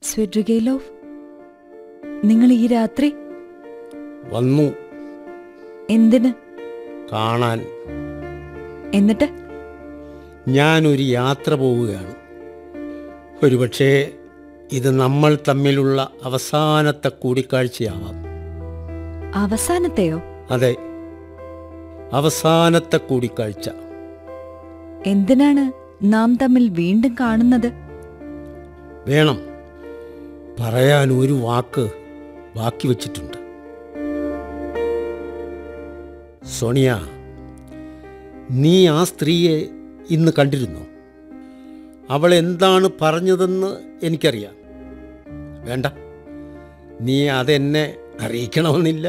സ്വെഡ്രിഗേലോവ് നിങ്ങൾ ഈ രാത്രി വന്നു എന്തിന് കാണാൻ എന്നിട്ട് ഞാനൊരു യാത്ര പോവുകയാണ് ഒരുപക്ഷേ ഇത് നമ്മൾ തമ്മിലുള്ള അവസാനത്തെ കൂടിക്കാഴ്ചയാവാം അവസാനത്തെയോ അതെ അവസാനത്തെ കൂടിക്കാഴ്ച എന്തിനാണ് നാം തമ്മിൽ വീണ്ടും കാണുന്നത് വേണം പറയാൻ ഒരു വാക്ക് ബാക്കി വച്ചിട്ടുണ്ട് സോണിയ നീ ആ സ്ത്രീയെ ഇന്ന് കണ്ടിരുന്നു അവൾ എന്താണ് പറഞ്ഞതെന്ന് എനിക്കറിയാം വേണ്ട നീ അതെന്നെ അറിയിക്കണമെന്നില്ല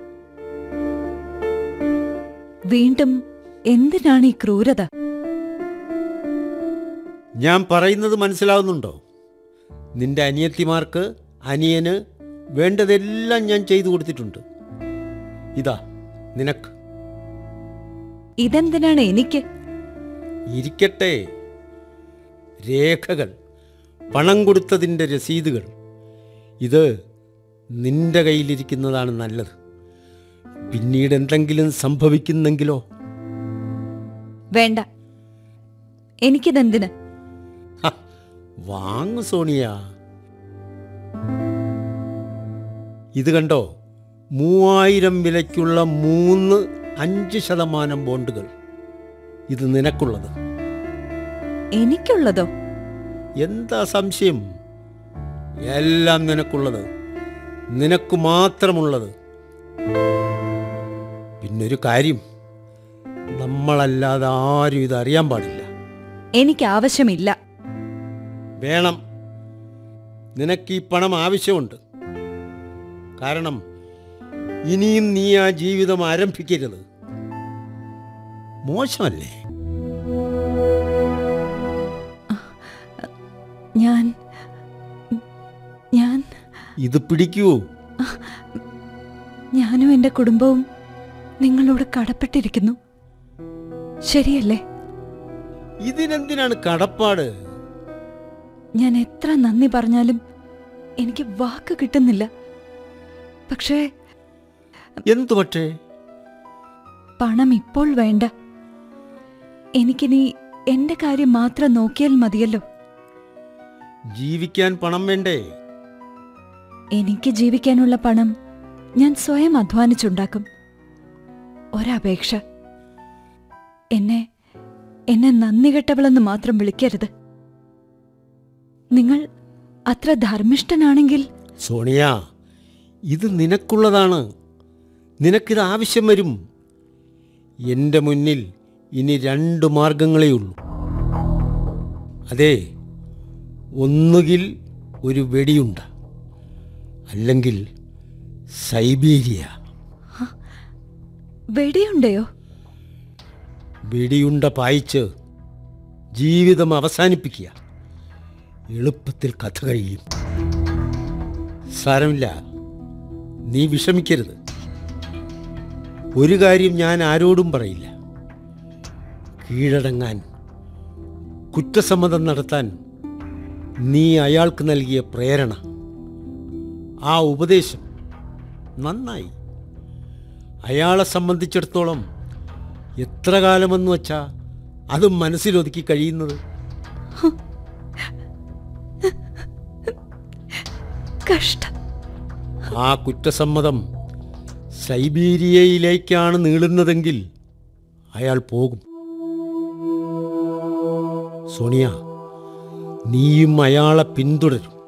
വീണ്ടും എന്തിനാണ് ഈ ക്രൂരത ഞാൻ പറയുന്നത് മനസ്സിലാവുന്നുണ്ടോ നിന്റെ അനിയത്തിമാർക്ക് അനിയന് വേണ്ടതെല്ലാം ഞാൻ ചെയ്തു കൊടുത്തിട്ടുണ്ട് ഇതാ നിനക്ക് ഇതെന്തിനാണ് എനിക്ക് ഇരിക്കട്ടെ രേഖകൾ പണം കൊടുത്തതിൻ്റെ രസീതുകൾ ഇത് നിന്റെ കയ്യിലിരിക്കുന്നതാണ് നല്ലത് പിന്നീട് എന്തെങ്കിലും സംഭവിക്കുന്നെങ്കിലോ വേണ്ട എനിക്കിതെന്തിന് ഹ, വാങ്ങു സോണിയ ഇത് കണ്ടോ മൂവായിരം വിലയ്ക്കുള്ള മൂന്ന് അഞ്ച് ശതമാനം ബോണ്ടുകൾ ഇത് നിനക്കുള്ളത് എനിക്കുള്ളതോ എന്താ സംശയം എല്ലാം നിനക്കുള്ളത് നിനക്ക് മാത്രമുള്ളത് പിന്നൊരു കാര്യം നമ്മളല്ലാതെ ആരും ഇത് അറിയാൻ പാടില്ല എനിക്ക് ആവശ്യമില്ല വേണം നിനക്ക് ഈ പണം ആവശ്യമുണ്ട് കാരണം ഇനിയും നീ ആ ജീവിതം ആരംഭിക്കരുത് മോശമല്ലേ ഞാൻ ഞാൻ ഇത് പിടിക്കൂ ഞാനും എന്റെ കുടുംബവും നിങ്ങളോട് കടപ്പെട്ടിരിക്കുന്നു ശരിയല്ലേ ഇതിനെന്തിനാണ് കടപ്പാട് ഞാൻ എത്ര നന്ദി പറഞ്ഞാലും എനിക്ക് വാക്ക് കിട്ടുന്നില്ല പക്ഷേ എന്തു പക്ഷേ പണം ഇപ്പോൾ വേണ്ട എനിക്കിനി എന്റെ കാര്യം മാത്രം നോക്കിയാൽ മതിയല്ലോ ജീവിക്കാൻ പണം വേണ്ടേ എനിക്ക് ജീവിക്കാനുള്ള പണം ഞാൻ സ്വയം അധ്വാനിച്ചുണ്ടാക്കും ഒരപേക്ഷ എന്നെ എന്നെ നന്ദി കെട്ടവളെന്ന് മാത്രം വിളിക്കരുത് നിങ്ങൾ അത്ര ധർമ്മിഷ്ഠനാണെങ്കിൽ സോണിയ ഇത് നിനക്കുള്ളതാണ് നിനക്കിത് ആവശ്യം വരും എൻ്റെ മുന്നിൽ ഇനി രണ്ട് മാർഗങ്ങളേ ഉള്ളൂ അതെ ഒന്നുകിൽ ഒരു വെടിയുണ്ട അല്ലെങ്കിൽ സൈബീരിയ വെടിയുണ്ടയോ വെടിയുണ്ട പായിച്ച് ജീവിതം അവസാനിപ്പിക്കുക എളുപ്പത്തിൽ കഥ കഴിയും സാരമില്ല നീ വിഷമിക്കരുത് ഒരു കാര്യം ഞാൻ ആരോടും പറയില്ല കീഴടങ്ങാൻ കുറ്റസമ്മതം നടത്താൻ നീ അയാൾക്ക് നൽകിയ പ്രേരണ ആ ഉപദേശം നന്നായി അയാളെ സംബന്ധിച്ചിടത്തോളം എത്ര കാലമെന്ന് വച്ചാ അത് മനസ്സിലൊതുക്കി കഴിയുന്നത് കഷ്ടം ആ കുറ്റസമ്മതം സൈബീരിയയിലേക്കാണ് നീളുന്നതെങ്കിൽ അയാൾ പോകും സോണിയ നീയും അയാളെ പിന്തുടരും